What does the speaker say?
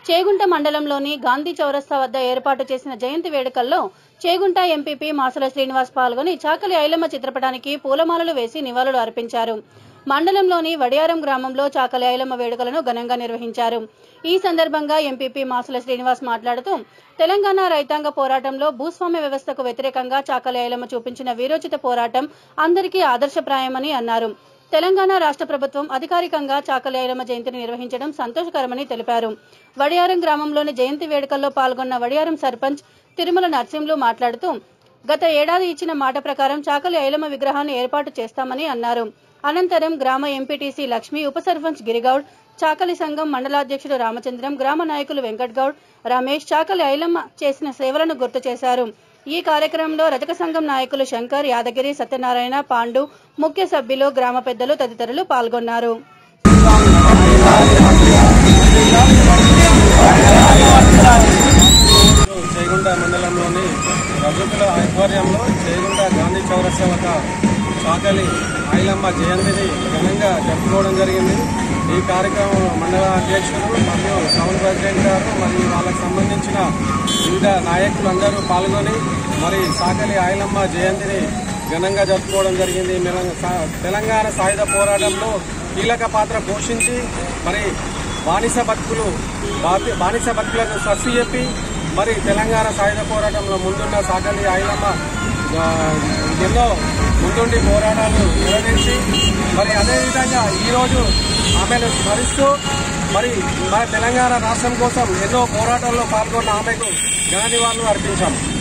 చేగుంట మండలంలోని గాంధీ చౌరస్తా వద్ద ఏర్పాటు చేసిన జయంతి వేడుకల్లో చేగుంట ఎంపీపీ మాసల శ్రీనివాస్ పాల్గొని చాకలి ఐలమ్మ చిత్రపటానికి పూలమాలలు వేసి నివాళులు అర్పించారు మండలంలోని వడియారం గ్రామంలో చాకలి ఐలమ్మ వేడుకలను ఘనంగా నిర్వహించారు ఈ సందర్భంగా ఎంపీపీ మాసల శ్రీనివాస్ మాట్లాడుతూ తెలంగాణ రైతాంగ పోరాటంలో భూస్వామ్య వ్యవస్థకు వ్యతిరేకంగా చాకలి ఐలమ్మ చూపించిన వీరోచిత పోరాటం అందరికీ ఆదర్శప్రాయమని అన్నారు తెలంగాణ రాష్ట్ర ప్రభుత్వం అధికారికంగా చాకలి ఐలమ్మ జయంతిని నిర్వహించడం సంతోషకరమని తెలిపారు వడియారం గ్రామంలోని జయంతి వేడుకల్లో పాల్గొన్న వడియారం సర్పంచ్ తిరుమల నర్సింహులు మాట్లాడుతూ గత ఏడాది ఇచ్చిన మాట ప్రకారం చాకలి ఐలమ్మ విగ్రహాన్ని ఏర్పాటు చేస్తామని అన్నారు అనంతరం గ్రామ ఎంపీటీసీ లక్ష్మి ఉప సర్పంచ్ గిరిగౌడ్ చాకలి సంఘం మండలాధ్యక్షుడు రామచంద్రం గ్రామ నాయకులు వెంకట్ గౌడ్ రమేష్ చాకలి ఐలమ్మ చేసిన సేవలను గుర్తు చేశారు ఈ కార్యక్రమంలో రజక సంఘం నాయకులు శంకర్ యాదగిరి సత్యనారాయణ పాండు ముఖ్య సభ్యులు గ్రామ పెద్దలు తదితరులు పాల్గొన్నారు చేగుంట మండలంలోని రజకుల ఆధ్వర్యంలో చేగుంట గాంధీ చౌరస్తా వద్ద చాకలి ఐలమ్మ జయంతిని ఘనంగా జరుపుకోవడం జరిగింది ఈ కార్యక్రమం మండల అధ్యక్షులు మరియు టౌన్ ప్రెసిడెంట్ గారు మరియు వాళ్ళకు సంబంధించిన వివిధ నాయకులందరూ పాల్గొని మరి సాకలి ఐలమ్మ జయంతిని ఘనంగా జరుపుకోవడం జరిగింది మెల- సా- తెలంగాణ సాయుధ పోరాటంలో కీలక పాత్ర పోషించి మరి బానిస బతుకులు బాతి- బానిస బతుకులను సస్సి చెప్పి మరి తెలంగాణ సాయుధ పోరాటంలో ముందున్న సాకలి ఐలమ్మ ఆ, ఎన్నో ముందుండి పోరాటాలు నిర్వహించి మరి అదేవిధంగా ఈరోజు ఆమెను స్మరిస్తూ మరి మన తెలంగాణ రాష్ట్రం కోసం ఎన్నో పోరాటాల్లో పాల్గొన్న ఆమెకు ఘన నివాళులు అర్పించాము